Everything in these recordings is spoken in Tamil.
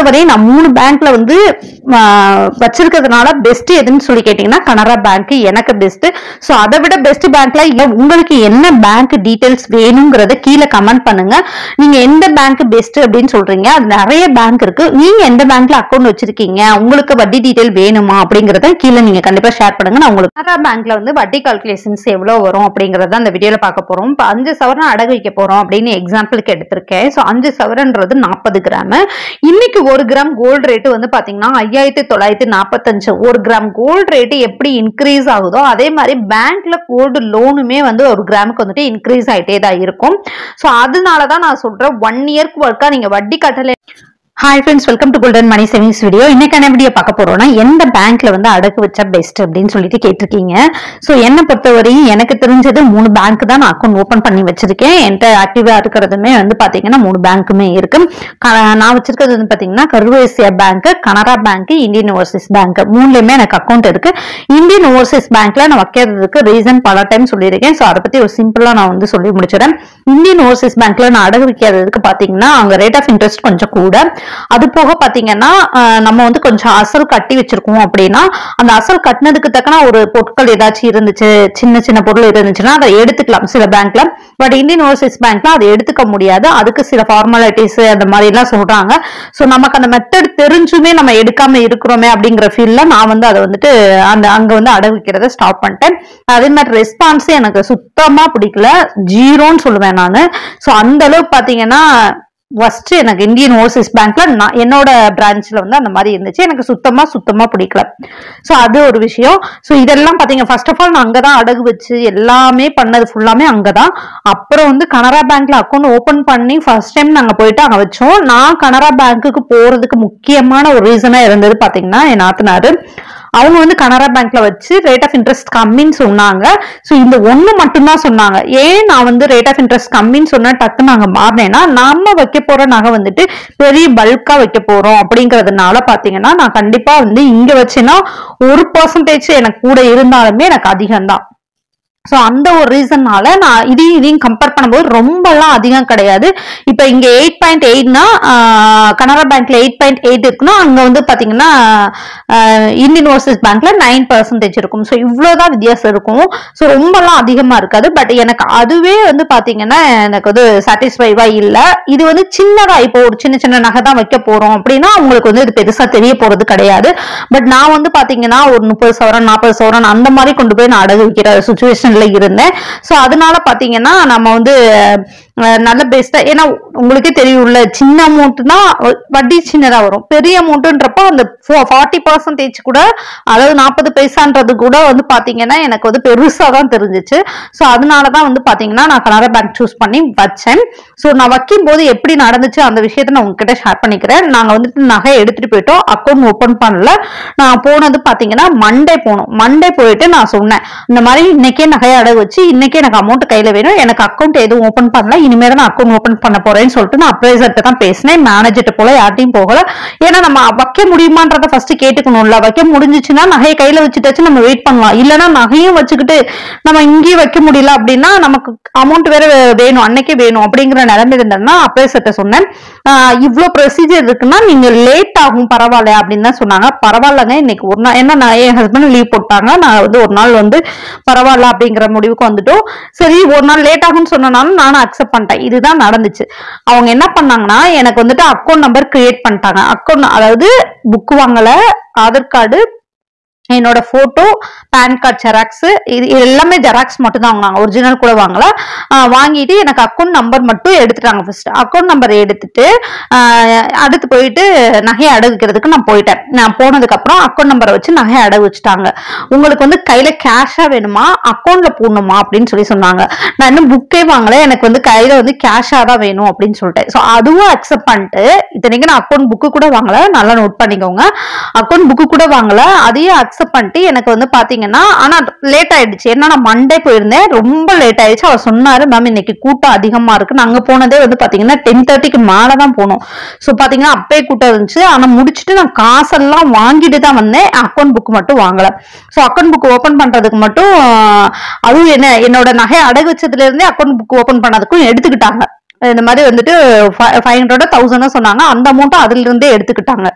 பொறுத்தவரை நான் மூணு பேங்க்ல வந்து ஆஹ், வச்சிருக்கிறதுனால பெஸ்ட் எதுன்னு சொல்லி கேட்டீங்கன்னா கனரா பேங்க் எனக்கு பெஸ்ட் ஸோ அதை விட பெஸ்ட் பேங்க்ல இல்ல உங்களுக்கு என்ன பேங்க் டீடைல்ஸ் வேணுங்கிறத கீழே கமெண்ட் பண்ணுங்க நீங்க எந்த பேங்க் பெஸ்ட் அப்படின்னு சொல்றீங்க அது நிறைய பேங்க் இருக்கு நீங்க எந்த பேங்க்ல அக்கௌண்ட் வச்சிருக்கீங்க உங்களுக்கு வட்டி டீடைல் வேணுமா அப்படிங்கறத கீழே நீங்க கண்டிப்பா ஷேர் பண்ணுங்க நான் உங்களுக்கு கனரா பேங்க்ல வந்து வட்டி கால்குலேஷன்ஸ் எவ்வளவு வரும் அப்படிங்கறத அந்த வீடியோல பார்க்க போறோம் இப்போ அஞ்சு சவரன் அடகு வைக்க போறோம் அப்படின்னு எக்ஸாம்பிளுக்கு எடுத்திருக்கேன் ஸோ அஞ்சு சவரன்றது நாற்பது கிராம் இன்னைக்கு ஒரு கிராம் கோல்டு ரேட் வந்து பாத்தீங்கன்னா ஐயாயிரத்தி தொள்ளாயிரத்தி நாற்பத்தஞ்சு ஒரு கிராம் கோல்டு ரேட் எப்படி இன்க்ரீஸ் ஆகுதோ அதே மாதிரி பேங்க்ல கோல்டு லோனுமே வந்து ஒரு கிராமுக்கு வந்துட்டு இன்க்ரீஸ் ஆயிட்டே தான் இருக்கும் ஸோ அதனால தான் நான் சொல்றேன் ஒன் இயர்க்கு ஒர்க்கா நீங்க வட்டி கட்டல hi friends welcome to golden money savings video இன்னைக்கான வீடியோ பார்க்க போறோம்னா எந்த பேங்க்ல வந்து அடகு வச்சா பெஸ்ட் அப்படின்னு சொல்லிட்டு கேட்டிருக்கீங்க ஸோ என்னை பொறுத்தவரையும் எனக்கு தெரிஞ்சது மூணு பேங்க் தான் நான் அக்கௌண்ட் ஓப்பன் பண்ணி வச்சிருக்கேன் என்கிட்ட ஆக்டிவா இருக்கிறதுமே வந்து பாத்தீங்கன்னா மூணு பேங்க்குமே இருக்கு க- நான் வச்சிருக்கிறது வந்து பாத்தீங்கன்னா Karur Vysya bank Canara bank Indian Overseas bank மூணுலயுமே எனக்கு அக்கௌண்ட் இருக்கு இந்தியன் ஓவர்சீஸ் பேங்க்ல நான் வைக்கிறதுக்கு ரீசன் பல டைம் சொல்லியிருக்கேன் ஸோ அதை பத்தி ஒரு சிம்பிளா நான் வந்து சொல்லி முடிச்சிடறேன் இந்தியன் ஓவர்சீஸ் பேங்க்ல நான் அடகு வைக்கிறதுக்கு பாத்தீங்கன்னா அங்க ரேட் ஆஃப் இன்ட்ரெஸ்ட் கொஞ்சம் கூட அது போக பாத்தீங்கன்னா அஹ், நம்ம வந்து கொஞ்சம் அசல் கட்டி வச்சிருக்கோம் அப்படின்னா அந்த அசல் கட்டினதுக்கு தக்கன ஒரு பொருட்கள் ஏதாச்சும் இருந்துச்சு சின்ன சின்ன பொருள் இருந்துச்சுன்னா அதை எடுத்துக்கலாம் சில பேங்க்ல பட் இந்தியன் ஓவர்சீஸ் பேங்க்ல அதை எடுத்துக்க முடியாது அதுக்கு சில ஃபார்மாலிட்டிஸ் அந்த மாதிரி எல்லாம் சொல்றாங்க ஸோ நமக்கு அந்த மெத்தட் தெரிஞ்சுமே நம்ம எடுக்காம இருக்கிறோமே அப்படிங்கிற ஃபீல்ல நான் வந்து அதை வந்துட்டு அந்த அங்க வந்து அடகு வைக்கிறத ஸ்டாப் பண்ணிட்டேன் அதே மாதிரி ரெஸ்பான்ஸ் எனக்கு சுத்தமா பிடிக்கல ஜீரோன்னு சொல்லுவேன் நான் ஸோ அந்த அளவுக்கு பாத்தீங்கன்னா ஃபர்ஸ்ட் எனக்கு இந்தியன் ஓவர்சீஸ் பேங்க்ல நான் என்னோட பிரான்ச்ல வந்து அந்த மாதிரி இருந்துச்சு எனக்கு சுத்தமா சுத்தமா பிடிக்கல ஸோ அது ஒரு விஷயம் ஸோ இதெல்லாம் பாத்தீங்க ஃபர்ஸ்ட் ஆஃப் ஆல் நான் அங்கதான் அடகு வச்சு எல்லாமே பண்ணது ஃபுல்லாமே அங்கதான் அப்புறம் வந்து கனரா பேங்க்ல அக்கௌண்ட் ஓபன் பண்ணி ஃபர்ஸ்ட் டைம் நாங்க போயிட்டு அங்க வச்சோம் நான் கனரா பேங்க்குக்கு போறதுக்கு முக்கியமான ஒரு ரீசனா இருந்தது பாத்தீங்கன்னா என் நாத்தனாரு அவங்க வந்து கனரா பேங்க்ல வச்சு ரேட் ஆஃப் இன்ட்ரெஸ்ட் கம்மின்னு சொன்னாங்க ஸோ இந்த ஒண்ணு மட்டும்தான் சொன்னாங்க ஏன் நான் வந்து ரேட் ஆஃப் இன்ட்ரெஸ்ட் கம்மின்னு சொன்னா டக்கு நாங்க மாறினேன்னா நம்ம வைக்க போற நகை வந்துட்டு பெரிய பல்கா வைக்க போறோம் அப்படிங்கறதுனால பாத்தீங்கன்னா நான் கண்டிப்பா வந்து இங்க வச்சேன்னா ஒரு பர்சன்டேஜ் எனக்கு கூட இருந்தாலுமே எனக்கு அதிகம்தான் ஸோ அந்த ஒரு ரீசன்னால நான் இதையும் இதையும் கம்பேர் பண்ணும்போது ரொம்பலாம் அதிகம் கிடையாது இப்போ இங்க எயிட் பாயிண்ட் எயிட்னா கனரா பேங்க்ல எயிட் பாயிண்ட் எயிட் இருக்குன்னா அங்க வந்து பாத்தீங்கன்னா ஆஹ், இந்தியன் ஓவர்சீஸ் பேங்க்ல நைன் பர்சன்டேஜ் இருக்கும் ஸோ இவ்வளவுதான் வித்தியாசம் இருக்கும் ஸோ ரொம்பலாம் அதிகமா இருக்காது பட் எனக்கு அதுவே வந்து பாத்தீங்கன்னா எனக்கு வந்து சாட்டிஸ்ஃபைவா இல்ல இது வந்து சின்னதா இப்போ ஒரு சின்ன சின்ன நகை தான் வைக்க போறோம் அப்படின்னா உங்களுக்கு வந்து இது பெருசா தெரிய போறது கிடையாது பட் நான் வந்து பாத்தீங்கன்னா ஒரு முப்பது சவரன் நாற்பது சவரன் அந்த மாதிரி கொண்டு போய் நான் அடகு வைக்கிற சுச்சுவேஷன்ல இருந்தேன் ஸோ அதனால பாத்தீங்கன்னா நம்ம வந்து அஹ், நல்ல பெஸ்டா ஏன்னா உங்களுக்கே தெரியும்ல சின்ன அமௌண்ட் தான் வட்டி சின்னதா வரும் பெரிய அமௌண்ட்ன்றப்போ அந்த ஃபார்ட்டி பர்சன்டேஜ் கூட அதாவது நாற்பது பைசான்றது கூட வந்து பாத்தீங்கன்னா எனக்கு வந்து பெருசா தான் தெரிஞ்சிச்சு ஸோ அதனால தான் வந்து பாத்தீங்கன்னா நான் கனரா பேங்க் சூஸ் பண்ணி வச்சேன் ஸோ நான் வைக்கும் போது எப்படி நடந்துச்சு அந்த விஷயத்த நான் உங்ககிட்ட ஷேர் பண்ணிக்கிறேன் நாங்க வந்துட்டு நகை எடுத்துட்டு போயிட்டோம் அக்கௌண்ட் ஓபன் பண்ணல நான் போனது பாத்தீங்கன்னா மண்டே போனோம் மண்டே போயிட்டு நான் சொன்னேன் இந்த மாதிரி இன்னைக்கே நகையை அடகு வச்சு இன்னைக்கே எனக்கு அமௌண்ட் கையில வேணும் எனக்கு அக்கௌண்ட் எதுவும் ஓபன் பண்ணல இனிமேல் நான் அக்கௌண்ட் ஓபன் பண்ண போறேன்னு சொல்லிட்டு நான் அப்ரைசர்கிட்ட தான் பேசினேன் மேனேஜர்கிட்ட போல யார்ட்டையும் போகல ஏன்னா நம்ம வைக்க முடியுமான்றத ஃபர்ஸ்ட் கேட்டுக்கணும்ல வைக்க முடிஞ்சிச்சுன்னா நகையை கையில வச்சுட்டாச்சு நம்ம வெயிட் பண்ணலாம் இல்லைன்னா நகையும் வச்சுக்கிட்டு நம்ம இங்கேயும் வைக்க முடியல அப்படின்னா நமக்கு அமௌண்ட் வேற வேணும் அன்னைக்கே வேணும் அப்படிங்கிற நிலைமை இருந்தேன்னா அப்ரைசர்கிட்ட சொன்னேன் ஆஹ் இவ்ளோ ப்ரொசீஜர் இருக்குன்னா நீங்க லேட் ஆகும் பரவாயில்ல அப்படின்னு தான் சொன்னாங்க பரவாயில்லங்க இன்னைக்கு ஒரு நாள் ஏன்னா நான் என் ஹஸ்பண்ட் லீவ் போட்டாங்க நான் வந்து ஒரு நாள் வந்து பரவாயில்ல அப்படிங்கிற முடிவுக்கு வந்துட்டோம் சரி ஒரு நாள் லேட் ஆகும்னு சொன்னனாலும் நானும் அக்செப்ட் பண்ணிட்டேன் இதுதான் நடந்துச்சு அவங்க என்ன பண்ணாங்கன்னா எனக்கு வந்துட்டு அக்கௌண்ட் நம்பர் கிரியேட் பண்ணிட்டாங்க அக்கௌண்ட் அதாவது புக் வாங்கல ஆதார் கார்டு என்னோட போட்டோ பேன் கார்டு ஜெராக்ஸ் இது இது எல்லாமே ஜெராக்ஸ் மட்டும் தான் வாங்கினாங்க ஒரிஜினல் கூட வாங்கல ஆஹ் வாங்கிட்டு எனக்கு அக்கௌண்ட் நம்பர் மட்டும் எடுத்துட்டாங்க ஃபர்ஸ்ட் அக்கௌண்ட் நம்பர் எடுத்துட்டு ஆஹ் அடுத்து போயிட்டு நகையை அடகுக்கிறதுக்கு நான் போயிட்டேன் நான் போனதுக்கு அப்புறம் அக்கௌண்ட் நம்பரை வச்சு நகையை அடகு வச்சுட்டாங்க உங்களுக்கு வந்து கையில கேஷா வேணுமா அக்கௌண்ட்ல போடணுமா அப்படின்னு சொல்லி சொன்னாங்க நான் இன்னும் புக்கே வாங்கல எனக்கு வந்து கையில வந்து கேஷா தான் வேணும் அப்படின்னு சொல்லிட்டேன் ஸோ அதுவும் அக்செப்ட் பண்ணிட்டு இத்தனைக்கு நான் அக்கௌண்ட் புக்கு கூட வாங்கல நல்லா நோட் பண்ணிக்கோங்க அக்கௌண்ட் புக்கு கூட வாங்கல அதையும் அக்செப்ட் பண்ணிட்டு எனக்கு வந்து பாத்தீங்கன்னா ஆனா லேட் ஆயிடுச்சு ஏன்னா நான் மண்டே போயிருந்தேன் ரொம்ப லேட் ஆயிடுச்சு அவர் சொன்னாரு மேம் இன்னைக்கு கூட்டம் அதிகமா இருக்கு நாங்க போனதே வந்து பாத்தீங்கன்னா டென் தேர்ட்டிக்கு மேல தான் போனோம் ஸோ பாத்தீங்கன்னா அப்பே கூட்டம் இருந்துச்சு ஆனா முடிச்சுட்டு நான் காசெல்லாம் வாங்கிட்டு தான் வந்தேன் அக்கௌண்ட் புக் மட்டும் வாங்கல ஸோ அக்கௌண்ட் புக் ஓபன் பண்றதுக்கு மட்டும் ஆஹ், அதுவும் என்ன என்னோட நகை அடகு வச்சதுல இருந்தே அக்கௌண்ட் புக் ஓபன் பண்ணதுக்கும் எடுத்துக்கிட்டாங்க இந்த மாதிரி வந்துட்டு ஃபைவ் ஹண்ட்ரடோ தௌசண்டோ சொன்னாங்க அந்த அமௌண்ட்டும் அதுல இருந்தே எடுத்துக்கிட்டாங்க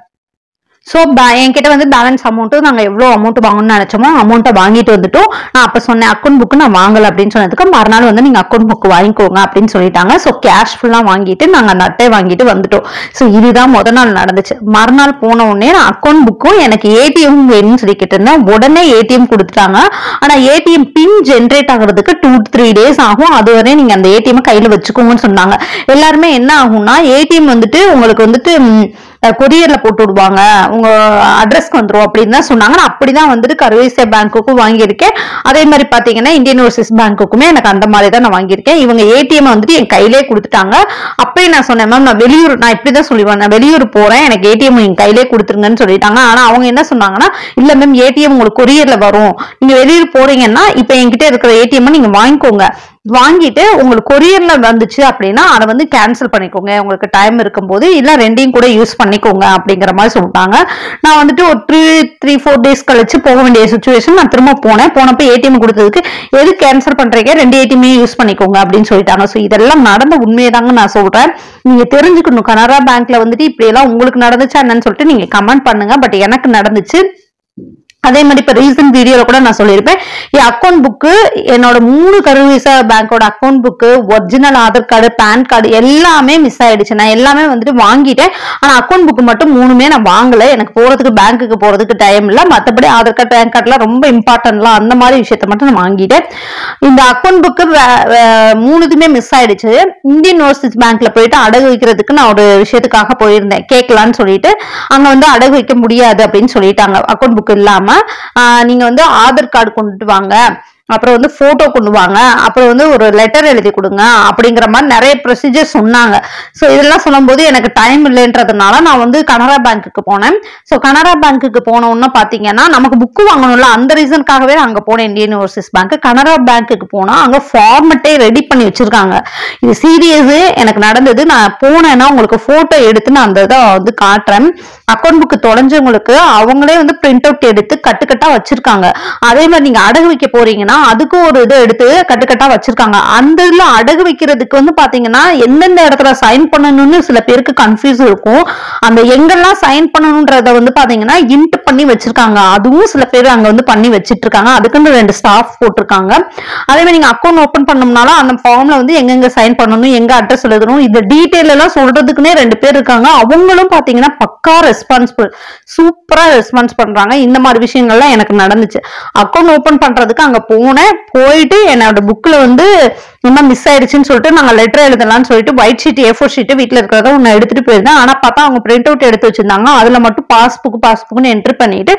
ஸோ என்கிட்ட வந்து பேலன்ஸ் அமௌண்ட்டு நாங்கள் எவ்வளோ அமௌண்ட் வாங்கணும்னு நினச்சோமோ அமௌண்ட்டை வாங்கிட்டு வந்துட்டோம் நான் அப்போ சொன்னேன் அக்கௌண்ட் புக்கு நான் வாங்கலை அப்படின்னு சொன்னதுக்கு மறுநாள் வந்து நீங்கள் அக்கௌண்ட் புக் வாங்கிக்கோங்க அப்படின்னு சொல்லிட்டாங்க ஸோ கேஷ் ஃபுல்லாக வாங்கிட்டு நாங்கள் அந்த அட்டை வாங்கிட்டு வந்துட்டோம் ஸோ இதுதான் முத நாள் நடந்துச்சு மறுநாள் போன உடனே நான் அக்கௌண்ட் புக்கும் எனக்கு ஏடிஎம் வேணும்னு சொல்லி கேட்டிருந்தேன் உடனே ஏடிஎம் கொடுத்துட்டாங்க ஆனால் ஏடிஎம் பின் ஜென்ரேட் ஆகுறதுக்கு டூ த்ரீ டேஸ் ஆகும் அது வரை நீங்கள் அந்த ஏடிஎம் கையில் வச்சுக்கோங்கன்னு சொன்னாங்க எல்லாருமே என்ன ஆகும்னா ஏடிஎம் வந்துட்டு உங்களுக்கு வந்துட்டு ம், கொரியர்ல போட்டு விடுவாங்க உங்க அட்ரஸ்க்கு வந்துரும் அப்படின்னு தான் சொன்னாங்க நான் அப்படிதான் வந்துட்டு கருவேசியா பேங்க்குக்கும் வாங்கியிருக்கேன் அதே மாதிரி பாத்தீங்கன்னா இந்தியன் ஓவர்சீஸ் பேங்க்குக்குமே எனக்கு அந்த மாதிரி தான் நான் வாங்கியிருக்கேன் இவங்க ஏடிஎம் வந்துட்டு என் கையிலே கொடுத்துட்டாங்க அப்பயே நான் சொன்னேன் மேம் நான் வெளியூர் நான் இப்படிதான் சொல்லுவேன் நான் வெளியூர் போறேன் எனக்கு ஏடிஎம் என் கையிலே கொடுத்துருங்கன்னு சொல்லிட்டாங்க ஆனா அவங்க என்ன சொன்னாங்கன்னா இல்ல மேம் ஏடிஎம் உங்களுக்கு கொரியர்ல வரும் நீங்க வெளியூர் போறீங்கன்னா இப்ப என்கிட்ட இருக்கிற ஏடிஎம் நீங்க வாங்கிக்கோங்க வாங்கிட்டு உங்களுக்கு கொரியர்ல வந்துச்சு அப்படின்னா அதை வந்து கேன்சல் பண்ணிக்கோங்க உங்களுக்கு டைம் இருக்கும்போது இல்ல ரெண்டையும் கூட யூஸ் பண்ணிக்கோங்க அப்படிங்கிற மாதிரி சொல்லிட்டாங்க நான் வந்துட்டு ஒரு த்ரீ த்ரீ ஃபோர் டேஸ் கழிச்சு போக வேண்டிய சுச்சுவேஷன் நான் திரும்ப போனேன் போனப்ப ஏடிஎம் கொடுத்ததுக்கு எது கேன்சல் பண்றீங்க ரெண்டு ஏடிஎம்மே யூஸ் பண்ணிக்கோங்க அப்படின்னு சொல்லிட்டாங்க ஸோ இதெல்லாம் நடந்த உண்மையை தாங்க நான் சொல்றேன் நீங்க தெரிஞ்சுக்கணும் கனரா பேங்க்ல வந்துட்டு இப்படி எல்லாம் உங்களுக்கு நடந்துச்சா என்னன்னு சொல்லிட்டு நீங்க கமெண்ட் பண்ணுங்க பட் எனக்கு நடந்துச்சு அதே மாதிரி இப்ப ரீசன்ட் வீடியோல கூட நான் சொல்லியிருப்பேன் என் அக்கௌண்ட் புக்கு என்னோட மூணு கருவிசா பேங்கோட account book original Aadhaar card PAN card எல்லாமே மிஸ் ஆயிடுச்சு நான் எல்லாமே வந்துட்டு வாங்கிட்டேன் ஆனா அக்கௌண்ட் புக்கு மட்டும் மூணுமே நான் வாங்கல எனக்கு போறதுக்கு பேங்க்குக்கு போறதுக்கு டைம் இல்ல மத்தபடி ஆதார் கார்டு பேன் கார்டுலாம் ரொம்ப இம்பார்ட்டன்ட்லாம் அந்த மாதிரி விஷயத்த மட்டும் நான் வாங்கிட்டேன் இந்த அக்கௌண்ட் புக்கு மூணுதுமே மிஸ் ஆயிடுச்சு இந்தியன் ஓவர்சீஸ் பேங்க்ல போயிட்டு அடகு வைக்கிறதுக்கு நான் ஒரு விஷயத்துக்காக போயிருந்தேன் கேட்கலான்னு சொல்லிட்டு அங்க வந்து அடகு வைக்க முடியாது அப்படின்னு சொல்லிட்டாங்க அக்கௌண்ட் புக் இல்லாம ஆஹ் நீங்க வந்து ஆதார் கார்டு கொண்டுட்டு வாங்க அப்புறம் வந்து போட்டோ கொண்டு வாங்க அப்புறம் வந்து ஒரு லெட்டர் எழுதி கொடுங்க அப்படிங்கிற மாதிரி நிறைய ப்ரொசீஜர் சொன்னாங்க ஸோ இதெல்லாம் சொல்லும்போது எனக்கு டைம் இல்லைன்றதுனால நான் வந்து கனரா பேங்க்குக்கு போனேன் ஸோ கனரா பேங்க்குக்கு போன உடனே பார்த்தீங்கன்னா நமக்கு புக்கு வாங்கணும்ல அந்த ரீசனுக்காகவே நான் அங்கே போனேன் இந்தியன் ஓவர்சீஸ் பேங்க் கனரா பேங்க்குக்கு போனால் அங்கே ஃபார்மெட்டே ரெடி பண்ணி வச்சிருக்காங்க இது சீரியஸ் எனக்கு நடந்தது நான் போனேன்னா உங்களுக்கு ஃபோட்டோ எடுத்து நான் அந்த இதை வந்து காட்டுறேன் அக்கௌண்ட் புக்கு தொலைஞ்சவங்களுக்கு அவங்களே வந்து பிரிண்ட் அவுட் எடுத்து கட்டுக்கட்டா வச்சிருக்காங்க அதே மாதிரி நீங்க அடகு வைக்க போறீங்கன்னா அதுக்கும் ஒரு இதை எடுத்து கட்டுக்கட்டா வச்சிருக்காங்க அந்த இதுல அடகு வைக்கிறதுக்கு வந்து பாத்தீங்கன்னா எந்தெந்த இடத்துல சைன் பண்ணணும்னு சில பேருக்கு கன்ஃபியூஸ் இருக்கும் அந்த எங்கெல்லாம் சைன் பண்ணணும்ன்றத வந்து பாத்தீங்கன்னா இன்ட் பண்ணி வச்சிருக்காங்க அதுவும் சில பேர் அங்க வந்து பண்ணி வச்சிட்டு இருக்காங்க அதுக்குன்னு ரெண்டு ஸ்டாஃப் போட்டிருக்காங்க அதே மாதிரி நீங்க அக்கௌண்ட் ஓபன் பண்ணோம்னாலும் அந்த ஃபார்ம்ல வந்து எங்கெங்க சைன் பண்ணணும் எங்க அட்ரஸ் எழுதணும் இந்த டீடைல் எல்லாம் சொல்றதுக்குன்னே ரெண்டு பேர் இருக்காங்க அவங்களும் பாத்தீங்கன்னா பக்கா ரெஸ்பான்சிபிள் சூப்பரா ரெஸ்பான்ஸ் பண்றாங்க இந்த மாதிரி விஷயங்கள்லாம் எனக்கு நடந்துச்சு அக்கௌண்ட் ஓபன் பண்றதுக்கு அங்க போனேன் போயிட்டு என்னோட புக்ல வந்து இந்த மிஸ் ஆயிடுச்சுன்னு சொல்லிட்டு நாங்க லெட்டர் எழுதலாம்னு சொல்லிட்டு white sheet A four sheet வீட்டுல இருக்கிறத ஒன்னு எடுத்துட்டு போயிருந்தேன் ஆனா பார்த்தா அவங்க பிரிண்ட் அவுட் எடுத்து வச்சிருந்தாங்க அதுல மட்டும் பாஸ்புக் பாஸ்புக்னு என்ட்ரு பண்ணிட்டு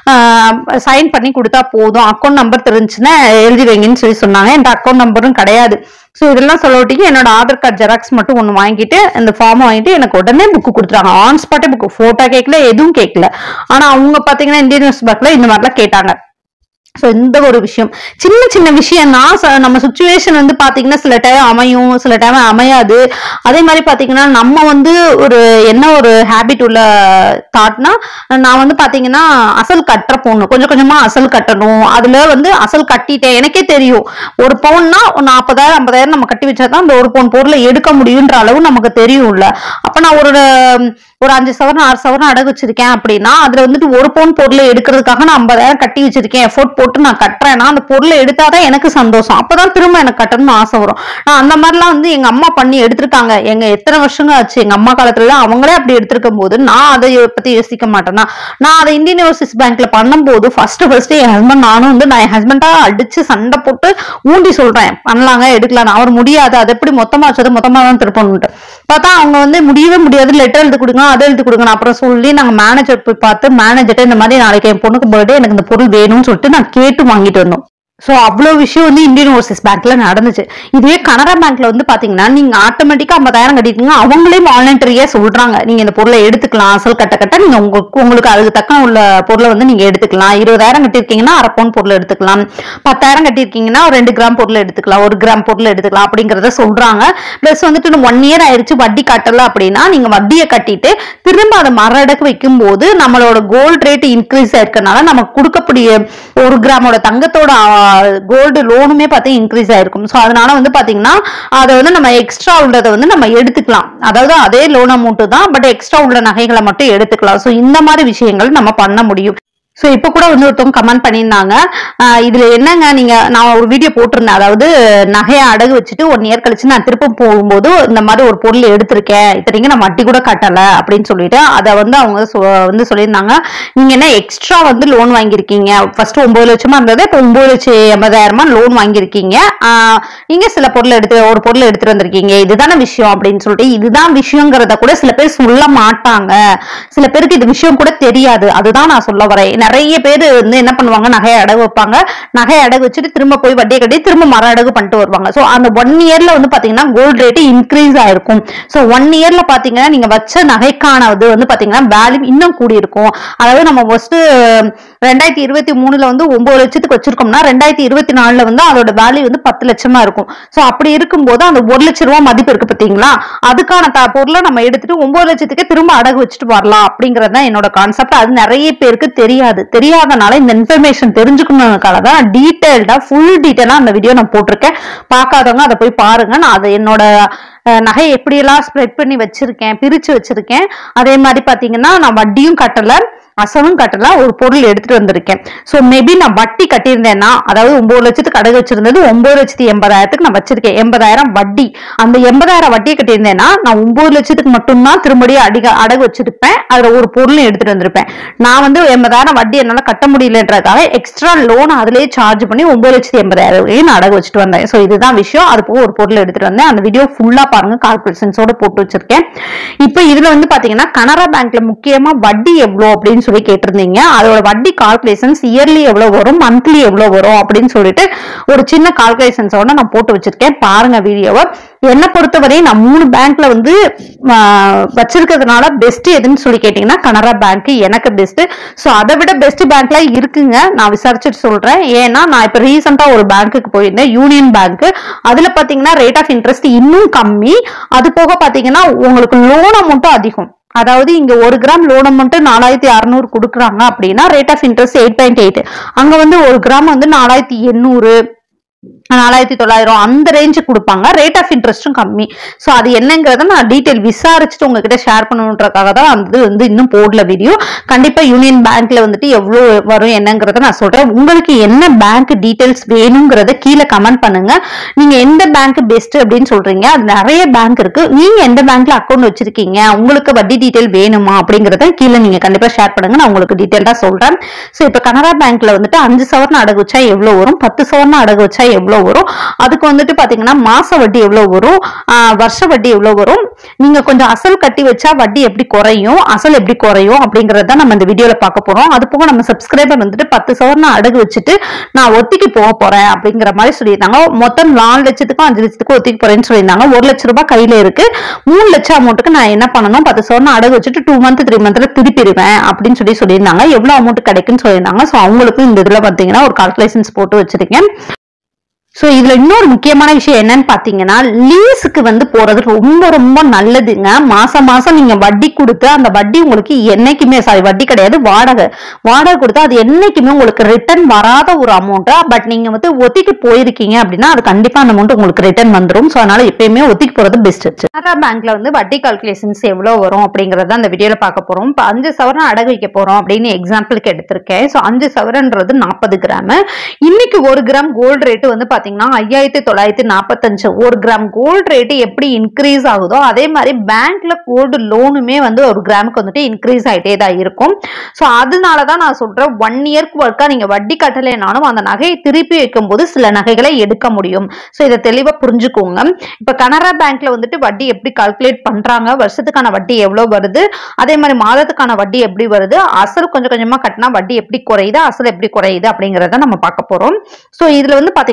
சைன் பண்ணி கொடுத்தா போதும் அக்கௌண்ட் நம்பர் தெரிஞ்சுன்னா எழுதி வைங்கன்னு சொல்லி சொன்னாங்க என்கிட்ட அக்கௌண்ட் நம்பரும் கிடையாது ஸோ இதெல்லாம் சொல்லட்டிக்கு என்னோட ஆதார் கார்டு ஜெராக்ஸ் மட்டும் ஒன்று வாங்கிட்டு இந்த ஃபார்ம் வாங்கிட்டு எனக்கு உடனே புக்கு கொடுத்துறாங்க ஆன் ஸ்பாட்டே புக்கு ஃபோட்டோ கேட்கல எதுவும் கேட்கல ஆனா அவங்க பாத்தீங்கன்னா இந்தியன் நியூஸ் பேங்க்ல இந்த மாதிரிலாம் கேட்டாங்க ஸோ இந்த ஒரு விஷயம் சின்ன சின்ன விஷயம் தான் நம்ம சுச்சுவேஷன் வந்து பாத்தீங்கன்னா சில டைம் அமையும் சில டைம் அமையாது அதே மாதிரி பாத்தீங்கன்னா நம்ம வந்து ஒரு என்ன ஒரு ஹேபிட் உள்ள தாட்னா நான் வந்து பாத்தீங்கன்னா அசல் கட்டுற பொண்ணு கொஞ்சம் கொஞ்சமா அசல் கட்டணும் அதுல வந்து அசல் கட்டிட்டேன் எனக்கே தெரியும் ஒரு பவுன்னா ஒரு நாற்பதாயிரம் ஐம்பதாயிரம் நம்ம கட்டி வச்சாதான் அந்த ஒரு பவுன் பொருளை எடுக்க முடியுன்ற அளவு நமக்கு தெரியும்ல அப்ப நான் ஒரு ஒரு அஞ்சு சவரன் ஆறு சவரன் அடகு வச்சிருக்கேன் அப்படின்னா அதுல வந்துட்டு ஒரு பவுன் பொருளை எடுக்கிறதுக்காக நான் ஐம்பதாயிரம் கட்டி வச்சிருக்கேன் எஃபோர்ட் போட்டு நான் கட்டுறேன்னா அந்த பொருளை எடுத்தாதான் எனக்கு சந்தோஷம் அப்பதான் திரும்ப எனக்கு கட்டணும்னு ஆசை வரும் நான் அந்த மாதிரிலாம் வந்து எங்க அம்மா பண்ணி எடுத்திருக்காங்க எங்க எத்தனை வருஷங்க ஆச்சு எங்க அம்மா காலத்துல அவங்களே அப்படி எடுத்திருக்கும் போது நான் அதை பத்தி யோசிக்க மாட்டேன்னா நான் அதை இந்தியன் ஓவர்சீஸ் பேங்க்ல பண்ணும்போது ஃபர்ஸ்ட் ஃபர்ஸ்ட் என் ஹஸ்பண்ட் நானும் வந்து நான் என் ஹஸ்பண்டா அடிச்சு சண்டை போட்டு ஊண்டி சொல்றேன் பண்ணலாங்க எடுக்கலாம் அவர் முடியாது அது எப்படி மொத்தமா வச்சது மொத்தமா தான் திருப்பணும்ட்டு பார்த்தா அவங்க வந்து முடியவே முடியாது லெட்டர் எழுதி கொடுங்க அதை எழுதி கொடுங்க நான் அப்புறம் சொல்லி நாங்க மேனேஜர் போய் பார்த்து மேனேஜர்ட்ட இந்த மாதிரி நாளைக்கு என் பொண்ணுக்கு பர்த்டே எனக்கு இந்த பொருள் வேணும்னு சொல்லிட்டு நான் கேட்டு வாங்கிட்டு வந்தோம் ஸோ அவ்வளோ விஷயம் வந்து இந்தியன் ஓவர்சீஸ் பேங்க்ல நடந்துச்சு இதுவே கனரா பேங்க்ல வந்து பாத்தீங்கன்னா நீங்க ஆட்டோமேட்டிக்கா ஐம்பதாயிரம் கட்டிட்டீங்க அவங்களே வாலண்டரியா சொல்றாங்க நீங்க இந்த பொருளை எடுத்துக்கலாம் அசல் கட்ட கட்ட நீங்க உங்க உங்களுக்கு அதுக்கு தக்க உள்ள பொருளை வந்து நீங்க எடுத்துக்கலாம் இருபதாயிரம் கட்டிருக்கீங்கன்னா அரை பவுன் பொருள் எடுத்துக்கலாம் பத்தாயிரம் கட்டிருக்கீங்கன்னா ஒரு ரெண்டு கிராம் பொருள் எடுத்துக்கலாம் ஒரு கிராம் பொருள் எடுத்துக்கலாம் அப்படிங்கறத சொல்றாங்க பிளஸ் வந்துட்டு ஒன் இயர் ஆயிருச்சு வட்டி கட்டல அப்படின்னா நீங்க வட்டியை கட்டிட்டு திரும்ப அதை மரடக்கு வைக்கும் போது நம்மளோட கோல்ட் ரேட் இன்க்ரீஸ் ஆயிருக்கனால நமக்கு கொடுக்கக்கூடிய ஒரு கிராமோட தங்கத்தோட கோல்டு லோனுமே பார்த்தீங்கன்னா இன்க்ரீஸ் ஆயிருக்கும் ஸோ அதனால வந்து பாத்தீங்கன்னா அதை வந்து நம்ம எக்ஸ்ட்ரா உள்ளதை வந்து நம்ம எடுத்துக்கலாம் அதாவது அதே லோன் அமௌண்ட் தான் பட் எக்ஸ்ட்ரா உள்ள நகைகளை மட்டும் எடுத்துக்கலாம் ஸோ இந்த மாதிரி விஷயங்கள் நம்ம பண்ண முடியும் ஸோ இப்போ கூட வந்து ஒருத்தவங்க கமெண்ட் பண்ணியிருந்தாங்க ஆஹ் இதுல என்னங்க நீங்க நான் ஒரு வீடியோ போட்டிருந்தேன் அதாவது நகையை அடகு வச்சுட்டு ஒன் இயர் கழிச்சு நான் திரும்ப போகும்போது இந்த மாதிரி ஒரு பொருள் எடுத்திருக்கேன் இத்தனைக்கு நான் வட்டி கூட கட்டல அப்படின்னு சொல்லிட்டு அதை வந்து அவங்க சொ- வந்து சொல்லியிருந்தாங்க நீங்க என்ன எக்ஸ்ட்ரா வந்து லோன் வாங்கியிருக்கீங்க ஃபர்ஸ்ட் ஒன்பது லட்சமா இருந்தது இப்போ ஒன்பது லட்சம் எண்பதாயிரமா லோன் வாங்கியிருக்கீங்க ஆஹ் நீங்க சில பொருள் எடுத்து ஒரு பொருள் எடுத்துட்டு வந்திருக்கீங்க இதுதானே விஷயம் அப்படின்னு சொல்லிட்டு இதுதான் விஷயங்கிறத கூட சில பேர் சொல்ல மாட்டாங்க சில பேருக்கு இது விஷயம் கூட தெரியாது அதுதான் நான் சொல்ல வரேன் நிறைய பேர் வந்து என்ன பண்ணுவாங்க நகையை அடகு வைப்பாங்க நகையை அடகு வச்சுட்டு திரும்ப போய் வட்டியை கட்டி திரும்ப மர அடகு பண்ணிட்டு வருவாங்க ஸோ அந்த ஒன் இயர்ல வந்து பாத்தீங்கன்னா கோல்டு ரேட் இன்க்ரீஸ் ஆயிருக்கும் ஸோ ஒன் இயர்ல பாத்தீங்கன்னா நீங்க வச்ச நகைக்கான இது வந்து பாத்தீங்கன்னா வேல்யூ இன்னும் கூடி இருக்கும் அதாவது நம்ம ஃபர்ஸ்ட் ரெண்டாயிரத்தி இருபத்தி மூணுல வந்து ஒன்பது லட்சத்துக்கு வச்சிருக்கோம்னா ரெண்டாயிரத்தி இருபத்தி நாலுல வந்து அதோட வேல்யூ வந்து பத்து லட்சமா இருக்கும் ஸோ அப்படி இருக்கும்போது அந்த ஒரு லட்ச ரூபா மதிப்பு இருக்கு பாத்தீங்களா அதுக்கான த- பொருளை நம்ம எடுத்துட்டு ஒன்பது லட்சத்துக்கே திரும்ப அடகு வச்சுட்டு வரலாம் அப்படிங்கறது தான் என்னோட கான்செப்ட் அது நிறைய பேருக்கு தெரியாது தெரியாதனால இந்த இன்ஃபர்மேஷன் தெரிஞ்சுக்கணுக்காக தான் டீட்டெயில்டா ஃபுல் டீட்டெயிலா அந்த வீடியோ நான் போட்டிருக்கேன் பார்க்காதவங்க அதை போய் பாருங்க நான் அதை என்னோட அஹ், நகையை எப்படியெல்லாம் ஸ்ப்ரெட் பண்ணி வச்சிருக்கேன் பிரிச்சு வச்சிருக்கேன் அதே மாதிரி பாத்தீங்கன்னா நான் வட்டியும் கட்டல அசலும் கட்டல ஒரு பொருள் எடுத்துட்டு வந்திருக்கேன் சோ மேபி நான் வட்டி கட்டியிருந்தேன்னா அதாவது ஒன்பது லட்சத்துக்கு அடகு வச்சிருந்தது ஒன்பது லட்சத்தி எண்பதாயிரத்துக்கு நான் வச்சிருக்கேன் எண்பதாயிரம் வட்டி அந்த எண்பதாயிரம் வட்டியை கட்டியிருந்தேன்னா நான் ஒன்பது லட்சத்துக்கு மட்டும்தான் திரும்படியும் அடிக அடகு வச்சிருப்பேன் அதுல ஒரு பொருளும் எடுத்துட்டு வந்திருப்பேன் நான் வந்து எண்பதாயிரம் வட்டி என்னால கட்ட முடியலன்றதுக்காக எக்ஸ்ட்ரா லோன் அதுலயே சார்ஜ் பண்ணி ஒன்பது லட்சத்தி எண்பதாயிரம் ரூபாயை நான் அடகு வச்சுட்டு வந்தேன் சோ இதுதான் விஷயம் அது போக ஒரு பொருள் எடுத்துட்டு வந்தேன் அந்த வீடியோ ஃபுல்லா பாருங்க கால்குலேஷன்ஸோட போட்டு வச்சிருக்கேன் இப்போ இதுல வந்து பாத்தீங்கன்னா கனரா பேங்க்ல முக்கியமா வட்டி எவ்வளவு அப்படின்னு சொல்லி கேட்டிருந்தீங்க அதோட வட்டி கால்குலேஷன்ஸ் இயர்லி எவ்வளவு வரும் மந்த்லி எவ்வளவு வரும் அப்படின்னு சொல்லிட்டு ஒரு சின்ன கால்குலேஷன்ஸோட நான் போட்டு வச்சிருக்கேன் பாருங்க வீடியோவை என்னை பொறுத்தவரை நான் மூணு பேங்க்ல வந்து ஆஹ், வச்சிருக்கிறதுனால பெஸ்ட் எதுன்னு சொல்லி கேட்டீங்கன்னா கனரா பேங்க் எனக்கு பெஸ்ட் ஸோ அதை விட பெஸ்ட் பேங்க்ல இருக்குங்க நான் விசாரிச்சுட்டு சொல்றேன் ஏன்னா நான் இப்ப ரீசெண்டா ஒரு பேங்க்குக்கு போயிருந்தேன் யூனியன் பேங்க் அதுல பாத்தீங்கன்னா ரேட் ஆஃப் இன்ட்ரெஸ்ட் இன்னும் கம்மி அது போக பாத்தீங்கன்னா உங்களுக்கு லோன் அமௌண்ட்டும் அதிகம் அதாவது இங்க ஒரு கிராம் லோன் அமௌண்ட் நாலாயிரத்தி அறுநூறு கொடுக்குறாங்க அப்படின்னா rate of interest eight point eight அங்க வந்து ஒரு கிராம் வந்து நாலாயிரத்தி எண்ணூறு நாலாயிரத்தி தொள்ளாயிரம் அந்த ரேஞ்சு கொடுப்பாங்க ரேட் ஆஃப் இன்ட்ரெஸ்ட்டும் கம்மி ஸோ அது என்னங்கிறத நான் டீட்டெயில் விசாரிச்சுட்டு உங்ககிட்ட ஷேர் பண்ணணுன்றக்காக தான் அந்த இது வந்து இன்னும் போடல வீடியோ கண்டிப்பா யூனியன் பேங்க்ல வந்துட்டு எவ்வளோ வரும் என்னங்கிறத நான் சொல்றேன் உங்களுக்கு என்ன பேங்க் டீட்டெயில்ஸ் வேணுங்கிறத கீழே கமெண்ட் பண்ணுங்க நீங்க எந்த பேங்க் பெஸ்ட் அப்படின்னு சொல்றீங்க அது நிறைய பேங்க் இருக்கு நீங்க எந்த பேங்க்ல அக்கௌண்ட் வச்சிருக்கீங்க உங்களுக்கு வட்டி டீட்டெயில் வேணுமா அப்படிங்கறத கீழே நீங்க கண்டிப்பா ஷேர் பண்ணுங்க நான் உங்களுக்கு டீட்டெயிலா சொல்றேன் ஸோ இப்போ கனரா பேங்க்ல வந்துட்டு அஞ்சு சவரன் அடகு வச்சா எவ்வளவு வரும் பத்து சவரன் அடகு வச்சா எவ்வளவு வரும் அதுக்கு வந்துட்டு பாத்தீங்கன்னா மாச வட்டி எவ்வளவு வரும் ஆஹ் வருஷ வட்டி எவ்வளவு வரும் நீங்க கொஞ்சம் அசல் கட்டி வச்சா வட்டி எப்படி குறையும் அசல் எப்படி குறையும் அப்படிங்கறத நம்ம இந்த வீடியோல பார்க்க போறோம் அது போக நம்ம சப்ஸ்கிரைபர் வந்துட்டு பத்து சவரன் அடகு வச்சுட்டு நான் ஒத்திக்கு போக போறேன் அப்படிங்கிற மாதிரி சொல்லியிருந்தாங்க மொத்தம் நாலு லட்சத்துக்கும் அஞ்சு லட்சத்துக்கும் ஒத்திக்கு போறேன்னு சொல்லியிருந்தாங்க ஒரு லட்ச ரூபாய் கையில இருக்கு மூணு லட்சம் அமௌண்ட்டுக்கு நான் என்ன பண்ணணும் பத்து சவரன் அடகு வச்சுட்டு டூ மந்த் த்ரீ மந்த்ல திருப்பிடுவேன் அப்படின்னு சொல்லி சொல்லியிருந்தாங்க எவ்வளவு அமௌண்ட் கிடைக்குன்னு சொல்லியிருந்தாங்க ஸோ அவங்களுக்கும் இந்த இதுல பாத்தீங்கன்னா ஒரு கால்குலேஷன்ஸ் போட்டு வச்சிருக்கேன் சோ இதுல இன்னொரு முக்கியமான விஷயம் என்னன்னு பாத்தீங்கன்னா லீஸுக்கு வந்து போறது ரொம்ப ரொம்ப நல்லதுங்க மாசம் மாசம் நீங்க வட்டி கொடுத்து அந்த வட்டி உங்களுக்கு என்னைக்குமே சாரி வட்டி கிடையாது வாடகை வாடகை கொடுத்தா அது என்னைக்குமே உங்களுக்கு ரிட்டர்ன் வராத ஒரு அமௌண்ட்டா பட் நீங்க வந்து ஒத்திக்கு போயிருக்கீங்க அப்படின்னா அது கண்டிப்பா அந்த அமௌண்ட் உங்களுக்கு ரிட்டர்ன் வந்துரும் சோ அதனால எப்பயுமே ஒத்திக்கு போறது பெஸ்ட் கனரா பேங்க்ல வந்து வட்டி கால்குலேஷன்ஸ் எவ்வளவு வரும் அப்படிங்கறத அந்த வீடியோல பார்க்க போறோம் இப்ப அஞ்சு சவரன் அடகு வைக்க போறோம் அப்படின்னு எக்ஸாம்பிளுக்கு எடுத்திருக்கேன் சோ அஞ்சு சவரன்றது நாற்பது கிராம் இன்னைக்கு ஒரு கிராம் கோல்டு ரேட் வந்து பாத்தீங்கன்னா ஐயாயிரத்தி தொள்ளாயிரத்தி நாற்பத்தஞ்சு ஒரு கிராம் கோல்டு ரேட் எப்படி இன்க்ரீஸ் ஆகுதோ அதே மாதிரி பேங்க்ல கோல்டு லோனுமே வந்து ஒரு கிராமுக்கு வந்துட்டு இன்க்ரீஸ் ஆயிட்டே தான் இருக்கும் ஸோ அதனால தான் நான் சொல்றேன் ஒன் இயர்க்கு ஒர்க்கா நீங்க வட்டி கட்டலைனாலும் அந்த நகையை திருப்பி வைக்கும்போது சில நகைகளை எடுக்க முடியும் ஸோ இதை தெளிவா புரிஞ்சுக்கோங்க இப்ப கனரா பேங்க்ல வந்துட்டு வட்டி எப்படி கால்குலேட் பண்றாங்க வருஷத்துக்கான வட்டி எவ்வளவு வருது அதே மாதிரி மாதத்துக்கான வட்டி எப்படி வருது அசல் கொஞ்சம் கொஞ்சமா கட்டினா வட்டி எப்படி குறையுது அசல் எப்படி குறையுது அப்படிங்கறத நம்ம பார்க்க போறோம் ஸோ இதுல வந்து பாத்தீங்கன்னா நாற்பது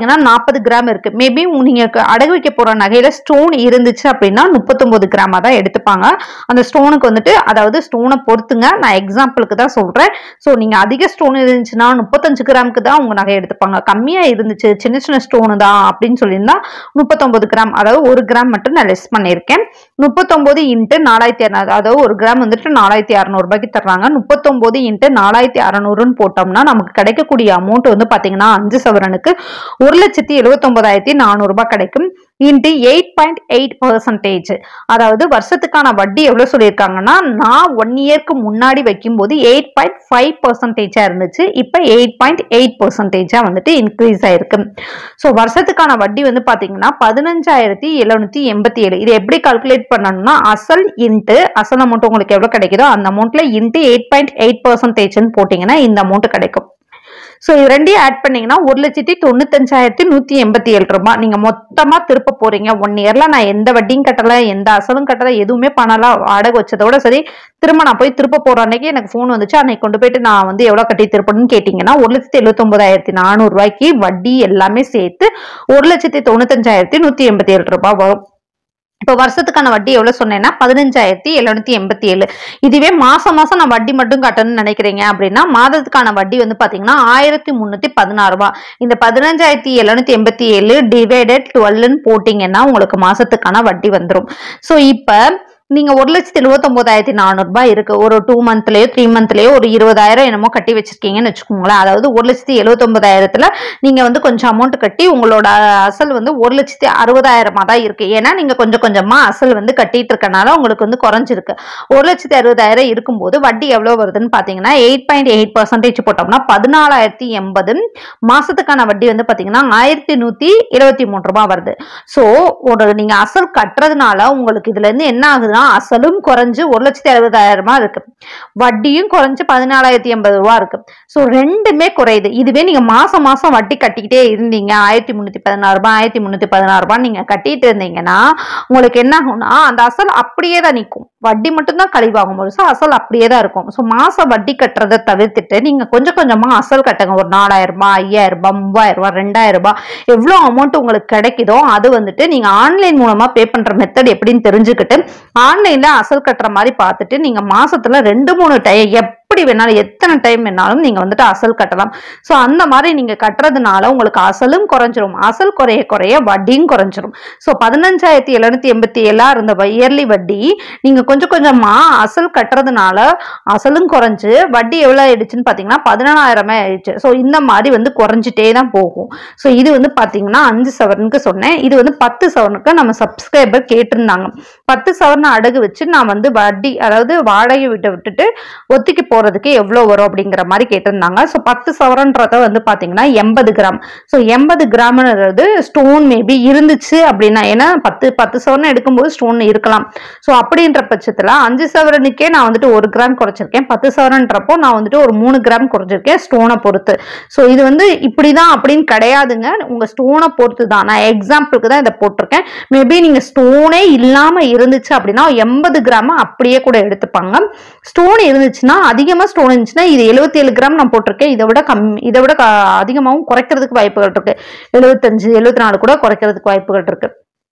நாற்பது கிராம் இருக்கு மேபி நீங்க க- அடகு வைக்க போற நகையில ஸ்டோன் இருந்துச்சு அப்படின்னா முப்பத்தொன்பது கிராமா தான் எடுத்துப்பாங்க அந்த ஸ்டோனுக்கு வந்துட்டு அதாவது ஸ்டோனை பொறுத்துங்க நான் எக்ஸாம்பிளுக்கு தான் சொல்றேன் ஸோ நீங்க அதிக ஸ்டோன் இருந்துச்சுன்னா முப்பத்தஞ்சு கிராமுக்கு தான் உங்க நகை எடுத்துப்பாங்க கம்மியா இருந்துச்சு சின்ன சின்ன ஸ்டோனு தான் அப்படின்னு சொல்லியிருந்தா முப்பத்தொன்பது கிராம் அதாவது ஒரு கிராம் மட்டும் நான் லெஸ் பண்ணியிருக்கேன் முப்பத்தொன்பது இன்ட்டு நாலாயிரத்தி இரநூறு அதாவது ஒரு கிராம் வந்துட்டு நாலாயிரத்தி அறநூறுபாய்க்கு தர்றாங்க முப்பத்தொன்பது இன்ட்டு நாலாயிரத்தி அறநூறுன்னு போட்டோம்னா நமக்கு கிடைக்கக்கூடிய அமௌண்ட் வந்து பாத்தீங்கன்னா அஞ்சு சவரனுக்கு ஒரு லட்சத்தி எழுபத்தொன்பதாயிரத்தி நானூறுபாய் கிடைக்கும் into eight point eight percentage அதாவது வருஷத்துக்கான வட்டி எவ்வளவு சொல்லியிருக்காங்கன்னா நான் ஒன் இயர்க்கு முன்னாடி வைக்கும்போது எயிட் பாயிண்ட் ஃபைவ் பர்சன்டேஜா இருந்துச்சு இப்போ எயிட் பாயிண்ட் எயிட் பர்சன்டேஜா வந்துட்டு இன்க்ரீஸ் ஆயிருக்கு ஸோ வருஷத்துக்கான வட்டி வந்து பாத்தீங்கன்னா பதினஞ்சாயிரத்தி எழுநூத்தி எண்பத்தி ஏழு இது எப்படி கால்குலேட் பண்ணணும்னா அசல் இன்ட்டு அசல் அமௌண்ட் உங்களுக்கு எவ்வளவு கிடைக்குதோ அந்த அமௌண்ட்ல இன்ட்டு எயிட் பாயிண்ட் எயிட் பர்சன்டேஜ்னு போட்டீங்கன்னா இந்த அமௌண்ட் கிடைக்கும் ஸோ இது ரெண்டையும் ஆட் பண்ணீங்கன்னா ஒரு லட்சத்தி தொண்ணூத்தஞ்சாயிரத்தி நூத்தி எண்பத்தி ஏழு ரூபாய் நீங்க மொத்தமா திருப்ப போறீங்க ஒன் இயர்ல நான் எந்த வட்டியும் கட்டல எந்த அசலும் கட்டல எதுவுமே பண்ணல வாடகை வச்சதோட சரி திரும்ப நான் போய் திருப்ப போற அன்னைக்கு எனக்கு ஃபோன் வந்துச்சு அன்னைக்கு கொண்டு போயிட்டு நான் வந்து எவ்வளவு கட்டி திருப்பணும்னு கேட்டீங்கன்னா ஒரு லட்சத்தி எழுபத்தொன்பதாயிரத்தி நானூறு ரூபாய்க்கு வட்டி எல்லாமே சேர்த்து ஒரு லட்சத்தி தொண்ணூத்தஞ்சாயிரத்தி நூத்தி எண்பத்தி ஏழு ரூபாய் வரும் இப்போ வருஷத்துக்கான வட்டி எவ்வளவு சொன்னேன்னா பதினஞ்சாயிரத்தி எழுநூத்தி எண்பத்தி ஏழு இதுவே மாசம் மாசம் நான் வட்டி மட்டும் கட்டணும்னு நினைக்கிறீங்க அப்படின்னா மாதத்துக்கான வட்டி வந்து பாத்தீங்கன்னா ஆயிரத்தி முன்னூத்தி பதினாறு ரூபாய் இந்த பதினஞ்சாயிரத்தி எழுநூத்தி எண்பத்தி ஏழு டிவைடட் டுவெல்னு போட்டீங்கன்னா உங்களுக்கு மாசத்துக்கான வட்டி வந்துடும் ஸோ இப்போ நீங்க ஒரு லட்சத்தி எழுபத்தொன்பதாயிரத்தி நானூறு ரூபாய் இருக்கு ஒரு டூ மந்த்லயோ த்ரீ மந்த்லயோ ஒரு இருபதாயிரம் என்னமோ கட்டி வச்சிருக்கீங்கன்னு வச்சுக்கோங்களேன் அதாவது ஒரு லட்சத்தி எழுபத்தொன்பதாயிரத்துல நீங்க வந்து கொஞ்சம் அமௌண்ட் கட்டி உங்களோட அசல் வந்து ஒரு லட்சத்தி அறுபதாயிரமா தான் இருக்கு ஏன்னா நீங்க கொஞ்சம் கொஞ்சமா அசல் வந்து கட்டிட்டு இருக்கனால உங்களுக்கு வந்து குறைஞ்சிருக்கு ஒரு லட்சத்தி அறுபதாயிரம் இருக்கும்போது வட்டி எவ்வளவு வருதுன்னு பாத்தீங்கன்னா எயிட் பாயிண்ட் எயிட் பர்சன்டேஜ் போட்டோம்னா பதினாலாயிரத்தி எண்பது மாசத்துக்கான வட்டி வந்து பாத்தீங்கன்னா ஆயிரத்தி நூத்தி இருபத்தி மூணு ரூபாய் வருது ஸோ ஒரு நீங்க அசல் கட்டுறதுனால உங்களுக்கு இதுல இருந்து என்ன ஆகுதுன்னா அசலும் குறைஞ்சு ஒரு லட்சத்தி அறுபதாயிரமா இருக்கு வட்டியும் குறைஞ்சு பதினாலாயிரத்தி எண்பது ரூபா இருக்கு ஸோ ரெண்டுமே குறையுது இதுவே நீங்க மாசம் மாசம் வட்டி கட்டிக்கிட்டே இருந்தீங்க ஆயிரத்தி முன்னூத்தி பதினாறு ரூபாய் ஆயிரத்தி முன்னூத்தி பதினாறு ரூபாய் நீங்க கட்டிட்டு இருந்தீங்கன்னா உங்களுக்கு என்ன ஆகும்னா அந்த அசல் அப்படியே தான் நிற்கும் வட்டி மட்டும்தான் கழிவாகும் பொழுது அசல் அப்படியே தான் இருக்கும் ஸோ மாச வட்டி கட்டுறதை தவிர்த்துட்டு நீங்க கொஞ்சம் கொஞ்சமா அசல் கட்டுங்க ஒரு நாலாயிரம் ரூபாய் ஐயாயிரம் ரூபாய் மூவாயிரம் ரூபாய் ரெண்டாயிரம் ரூபாய் எவ்வளோ அமௌண்ட் உங்களுக்கு கிடைக்குதோ அது வந்துட்டு நீங்க ஆன்லைன் மூலமா பே பண்ற மெத்தட் எப்படின்னு தெரிஞ்சுக்கிட்டு ஆன்லைன்ல அசல் கட்டுற மாதிரி பார்த்துட்டு நீங்க மாசத்துல ரெண்டு மூணு டைம் எப்படி வேணாலும் எத்தனை டைம் வேணாலும் நீங்க வந்துட்டு அசல் கட்டலாம் ஸோ அந்த மாதிரி நீங்க கட்டுறதுனால உங்களுக்கு அசலும் குறைஞ்சிரும் அசல் குறைய குறைய வட்டியும் குறைஞ்சிரும் ஸோ பதினஞ்சாயிரத்தி எழுநூத்தி எண்பத்தி ஏழா இருந்த இயர்லி வட்டி நீங்க கொஞ்சம் கொஞ்சமா அசல் கட்டுறதுனால அசலும் குறைஞ்சு வட்டி எவ்வளவு ஆயிடுச்சுன்னு பாத்தீங்கன்னா பதினாலாயிரமே ஆயிடுச்சு ஸோ இந்த மாதிரி வந்து குறைஞ்சிட்டே தான் போகும் ஸோ இது வந்து பாத்தீங்கன்னா அஞ்சு சவரனுக்கு சொன்னேன் இது வந்து பத்து சவரனுக்கு நம்ம சப்ஸ்கிரைபர் கேட்டிருந்தாங்க பத்து சவரன் அடகு வச்சு நான் வந்து வட்டி அதாவது வாடகை விட்டு விட்டுட்டு ஒத்திக்கு போறதுக்கு எவ்வளோ வரும் அப்படிங்கிற மாதிரி கேட்டிருந்தாங்க ஸோ பத்து சவரன்றத வந்து பாத்தீங்கன்னா எண்பது கிராம் ஸோ எண்பது கிராம்ன்றது ஸ்டோன் மேபி இருந்துச்சு அப்படின்னா ஏன்னா பத்து பத்து சவரன் எடுக்கும்போது ஸ்டோன் இருக்கலாம் ஸோ அப்படின்ற பட்சத்தில் அஞ்சு சவரனுக்கே நான் வந்துட்டு ஒரு கிராம் குறைச்சிருக்கேன் பத்து சவரன்றப்போ நான் வந்துட்டு ஒரு மூணு கிராம் குறைச்சிருக்கேன் ஸ்டோனை பொறுத்து ஸோ இது வந்து இப்படிதான் அப்படின்னு கிடையாதுங்க உங்க ஸ்டோனை பொறுத்து தான் நான் எக்ஸாம்பிளுக்கு தான் இதை போட்டிருக்கேன் மேபி நீங்க ஸ்டோனே இல்லாம இருந்துச்சு அப்படின்னா எண்பது கிராம் அப்படியே கூட எடுத்துப்பாங்க ஸ்டோன் இருந்துச்சுன்னா அதிகமா ஸ்டோன் இருந்துச்சுன்னா இது 77 ஏழு கிராம் நான் போட்டிருக்கேன் இதை விட கம் இதை விட க- அதிகமாகவும் குறைக்கிறதுக்கு வாய்ப்புகள் இருக்கு எழுபத்தஞ்சு எழுபத்தி நாலு கூட குறைக்கிறதுக்கு வாய்ப்புகள் இருக்கு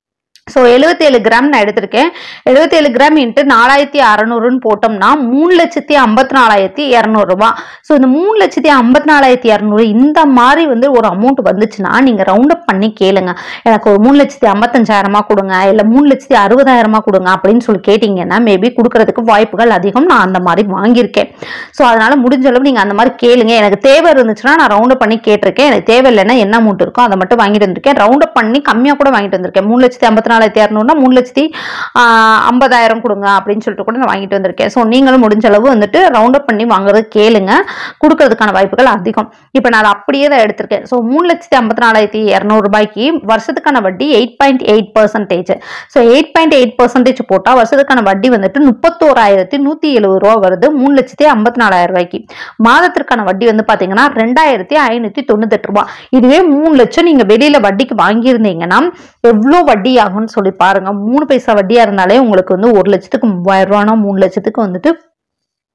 ஸோ 77 கிராம் நான் எடுத்திருக்கேன் 77 கிராம் இன்ட்டு நாலாயிரத்தி அறநூறுன்னு போட்டோம்னா மூணு லட்சத்தி ஐம்பத்தி நாலாயிரத்தி இரநூறுபா ஸோ இந்த மூணு லட்சத்தி ஐம்பத்தி நாலாயிரத்தி இரநூறு இந்த மாதிரி வந்து ஒரு அமௌண்ட் வந்துச்சுன்னா நீங்கள் ரவுண்ட் அப் பண்ணி கேளுங்க எனக்கு ஒரு மூணு லட்சத்தி ஐம்பத்தஞ்சாயிரமா கொடுங்க இல்லை மூணு லட்சத்தி அறுபதாயிரமா கொடுங்க அப்படின்னு சொல்லி கேட்டிங்கன்னா மேபி கொடுக்கறதுக்கு வாய்ப்புகள் அதிகம் நான் அந்த மாதிரி வாங்கியிருக்கேன் ஸோ அதனால முடிஞ்ச அளவு நீங்கள் அந்த மாதிரி கேளுங்க எனக்கு தேவை இருந்துச்சுன்னா நான் ரவுண்ட் பண்ணி கேட்டிருக்கேன் எனக்கு தேவை இல்லைன்னா என்ன அமௌண்ட் இருக்கோ அதை மட்டும் வாங்கிட்டு வந்திருக்கேன் ரவுண்ட் அப் பண்ணி கம்மியாக கூட வாங்கிட்டு வந்திருக்கேன் மூணு லட்சத்தி ஐம்பத்தி நாலாயிரத்தி இரநூறுனா மூணு லட்சத்தி ஆஹ், ஐம்பதாயிரம் கொடுங்க அப்படின்னு சொல்லிட்டு கூட நான் வாங்கிட்டு வந்திருக்கேன் ஸோ நீங்களும் முடிஞ்ச அளவு வந்துட்டு ரவுண்ட் அப் பண்ணி வாங்குறது கேளுங்க கொடுக்கறதுக்கான வாய்ப்புகள் அதிகம் இப்போ நான் அதை அப்படியே தான் எடுத்திருக்கேன் ஸோ மூணு லட்சத்தி ஐம்பத்தி நாலாயிரத்தி இரநூறு ரூபாய்க்கு வருஷத்துக்கான வட்டி eight point eight percentage so eight point eight percentage போட்டால் வருஷத்துக்கான வட்டி வந்துட்டு முப்பத்தோராயிரத்தி நூற்றி எழுபது ரூபா வருது மூணு லட்சத்தி ஐம்பத்தி நாலாயிரம் ரூபாய்க்கு மாதத்திற்கான வட்டி வந்து பார்த்தீங்கன்னா ரெண்டாயிரத்தி ஐநூற்றி தொண்ணூத்தெட்டு ரூபா இதுவே மூணு லட்சம் நீங்கள் வெளியில் வட்டிக்கு வாங்கியிருந்தீங்கன்னா எவ்வளோ வட்டி ஆகும்னு சொல்லி பாருங்க மூணு பைசா வட்டியாக இருந்தாலே உங்களுக்கு வந்து ஒரு லட்சத்துக்கு மூவாயிரம் ரூபானா மூணு லட்சத்துக்கு வந்துட்டு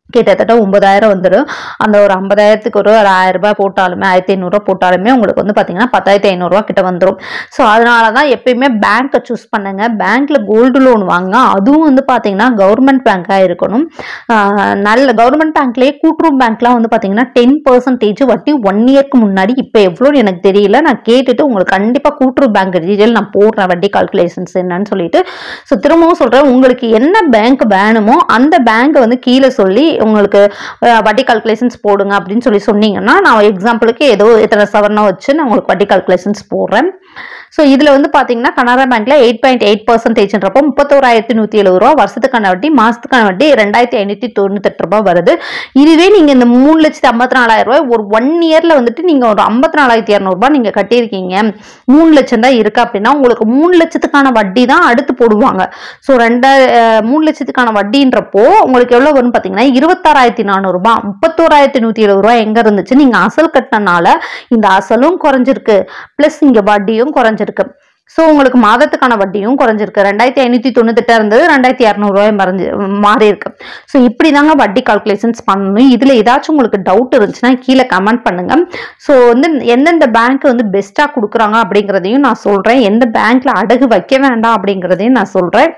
கிட்டத்தட்ட ஒன்பதாயிரம் வந்துடும் அந்த ஒரு ஐம்பதாயிரத்துக்கு ஒரு ஒரு ஆயிரம் ரூபாய் போட்டாலுமே ஆயிரத்தி ஐநூறுரூவா போட்டாலுமே உங்களுக்கு வந்து பார்த்தீங்கன்னா பத்தாயிரத்தி ஐநூறுரூவா கிட்ட வந்துடும் ஸோ அதனால தான் எப்பயுமே பேங்க்கை சூஸ் பண்ணுங்க பேங்க்ல கோல்டு லோன் வாங்க அதுவும் வந்து பார்த்தீங்கன்னா கவர்மெண்ட் பேங்காக இருக்கணும் ஆஹ் நல்ல கவர்மெண்ட் பேங்க்லேயே கூட்டுறவு பேங்க்லாம் வந்து பார்த்தீங்கன்னா டென் பர்சன்டேஜ் வட்டி ஒன் இயர்க்கு முன்னாடி இப்போ எவ்வளோன்னு எனக்கு தெரியல நான் கேட்டுட்டு உங்களுக்கு கண்டிப்பாக கூட்டுறவு பேங்க் டீட்டெயில் நான் போடுறேன் வட்டி கால்குலேஷன்ஸ் என்னன்னு சொல்லிட்டு ஸோ திரும்பவும் சொல்கிறேன் உங்களுக்கு என்ன பேங்க் வேணுமோ அந்த பேங்க்கை வந்து கீழே சொல்லி உங்களுக்கு அஹ், வட்டி கால்குலேஷன்ஸ் போடுங்க அப்படின்னு சொல்லி சொன்னீங்கன்னா நான் எக்ஸாம்பிளுக்கு ஏதோ இத்தனை சவரனை வச்சு நான் உங்களுக்கு வட்டி கால்குலேஷன்ஸ் போடுறேன் ஸோ இதில் வந்து பார்த்தீங்கன்னா கனரா பேங்க்ல எயிட் பாயிண்ட் எயிட் பர்சன்டேஜ்ன்றப்போ முப்பத்தோராயிரத்தி நூற்றி எழுபது ரூபா வருஷத்துக்கான வட்டி மாசத்துக்கான வட்டி ரெண்டாயிரத்தி ஐநூற்றி தொண்ணூத்தெட்டு ரூபாய் வருது இதுவே நீங்கள் இந்த மூணு லட்சத்தி ஐம்பத்தி நாலாயிரம் ரூபாய் ஒரு ஒன் இயரில் வந்துட்டு நீங்கள் ஒரு ஐம்பத்தி நாலாயிரத்தி இரநூறுபா நீங்கள் கட்டியிருக்கீங்க மூணு லட்சம் தான் இருக்கு அப்படின்னா உங்களுக்கு மூணு லட்சத்துக்கான வட்டி தான் அடுத்து போடுவாங்க ஸோ ரெண்டா அஹ், மூணு லட்சத்துக்கான வட்டின்றப்போ உங்களுக்கு எவ்வளோ வரும்னு பார்த்தீங்கன்னா இருபத்தாறாயிரத்தி நானூறுபா முப்பத்தோராயிரத்தி நூற்றி எழுபது ரூபா எங்கே இருந்துச்சு நீங்கள் அசல் கட்டினனால இந்த அசலும் குறைஞ்சிருக்கு ப்ளஸ் இங்கே வட்டியும் குறைஞ்சிருக்கு ஸோ உங்களுக்கு மாதத்துக்கான வட்டியும் குறைஞ்சிருக்கு ரெண்டாயிரத்தி ஐநூற்றி தொண்ணூத்தெட்டா இருந்தது ரெண்டாயிரத்தி இரநூறுவாய் மறைஞ்சு மாறி இருக்கு ஸோ இப்படி தாங்க வட்டி கால்குலேஷன்ஸ் பண்ணணும் இதில் ஏதாச்சும் உங்களுக்கு டவுட் இருந்துச்சுன்னா கீழே கமெண்ட் பண்ணுங்க ஸோ வந்து எந்தெந்த பேங்க் வந்து பெஸ்ட்டாக கொடுக்குறாங்க அப்படிங்கிறதையும் நான் சொல்கிறேன் எந்த பேங்க்ல அடகு வைக்க வேண்டாம் அப்படிங்கிறதையும் நான் சொல்கிறேன்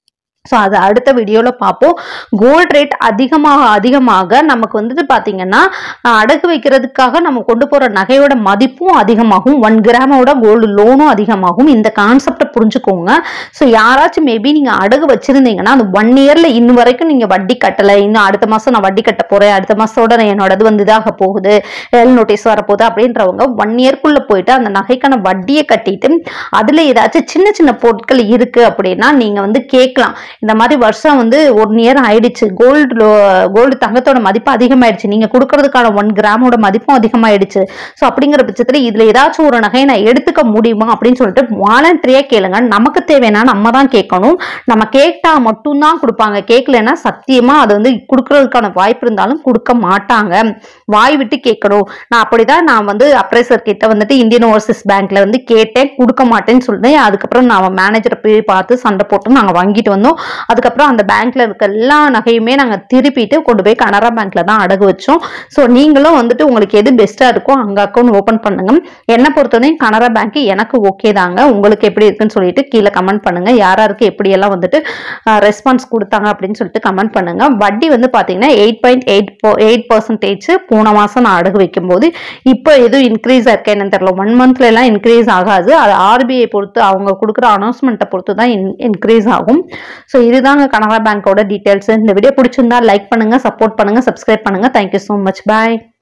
ஸோ அது அடுத்த வீடியோவில் பார்ப்போம் கோல்ட் ரேட் அதிகமாக அதிகமாக நமக்கு வந்துட்டு பார்த்தீங்கன்னா அஹ், அடகு வைக்கிறதுக்காக நம்ம கொண்டு போகிற நகையோட மதிப்பும் அதிகமாகும் ஒன் கிராமோட கோல்டு லோனும் அதிகமாகும் இந்த கான்செப்டை புரிஞ்சுக்கோங்க ஸோ யாராச்சும் மேபி நீங்கள் அடகு வச்சிருந்தீங்கன்னா அந்த ஒன் இயரில் இன்னும் வரைக்கும் நீங்கள் வட்டி கட்டலை இன்னும் அடுத்த மாதம் நான் வட்டி கட்ட போகிறேன் அடுத்த மாதத்தோட என்னோடது வந்து இதாக போகுது எல் நோட்டீஸ் வரப்போகுது அப்படின்றவங்க ஒன் இயர்க்குள்ளே போயிட்டு அந்த நகைக்கான வட்டியை கட்டிட்டு அதில் ஏதாச்சும் சின்ன சின்ன பொருட்கள் இருக்குது அப்படின்னா நீங்கள் வந்து கேட்கலாம் இந்த மாதிரி வருஷம் வந்து ஒன் இயர் ஆயிடுச்சு கோல்டு கோல்டு தங்கத்தோட மதிப்பு அதிகமாயிடுச்சு நீங்க கொடுக்கறதுக்கான ஒன் கிராமோட மதிப்பும் அதிகமாயிடுச்சு ஸோ அப்படிங்கிற பட்சத்துல இதுல ஏதாச்சும் ஒரு நகையை நான் எடுத்துக்க முடியுமா அப்படின்னு சொல்லிட்டு வாலண்டரியா கேளுங்க நமக்கு தேவைன்னா நம்ம தான் கேட்கணும் நம்ம கேட்டா மட்டும்தான் கொடுப்பாங்க கேட்கலன்னா சத்தியமா அது வந்து கொடுக்கறதுக்கான வாய்ப்பு இருந்தாலும் கொடுக்க மாட்டாங்க வாய் விட்டு கேட்கணும் நான் அப்படிதான் நான் வந்து அப்ரைசர் கிட்ட வந்துட்டு இந்தியன் ஓவர்சீஸ் பேங்க்ல வந்து கேட்டேன் கொடுக்க மாட்டேன்னு சொல்லிட்டு அதுக்கப்புறம் நான் மேனேஜரை போய் பார்த்து சண்டை போட்டு நாங்கள் வாங்கிட்டு வந்தோம் அதுக்கப்புறம் அந்த பேங்க்ல இருக்க எல்லா நகையுமே நாங்கள் திருப்பிட்டு கொண்டு போய் கனரா பேங்க்ல தான் அடகு வச்சோம் ஸோ நீங்களும் வந்துட்டு உங்களுக்கு எது பெஸ்ட்டாக இருக்கோ அங்கே அக்கௌண்ட் ஓப்பன் பண்ணுங்க என்னை பொறுத்தவரையும் கனரா பேங்க் எனக்கு ஓகே தாங்க உங்களுக்கு எப்படி இருக்குன்னு சொல்லிட்டு கீழே கமெண்ட் பண்ணுங்க யார் யாருக்கு எப்படியெல்லாம் வந்துட்டு ரெஸ்பான்ஸ் கொடுத்தாங்க அப்படின்னு சொல்லிட்டு கமெண்ட் பண்ணுங்க வட்டி வந்து பார்த்தீங்கன்னா eight point eight eight percentage போன மாதம் நான் அடகு வைக்கும்போது இப்போ எதுவும் இன்க்ரீஸ் ஆயிருக்கா என்னன்னு தெரியல ஒன் மந்த்ல எல்லாம் இன்க்ரீஸ் ஆகாது அது ஆர்பிஐ பொறுத்து அவங்க கொடுக்குற அனௌன்ஸ்மெண்ட்டை பொறுத்து தான் இன்க்ரீஸ் ஆகும் ஸோ இதுதாங்க கனரா பேங்கோட டீட்டெயில்ஸ் இந்த வீடியோ பிடிச்சிருந்தா லைக் பண்ணுங்க சப்போர்ட் பண்ணுங்க சப்ஸ்கிரைப் பண்ணுங்க தேங்க்யூ ஸோ மச் பாய்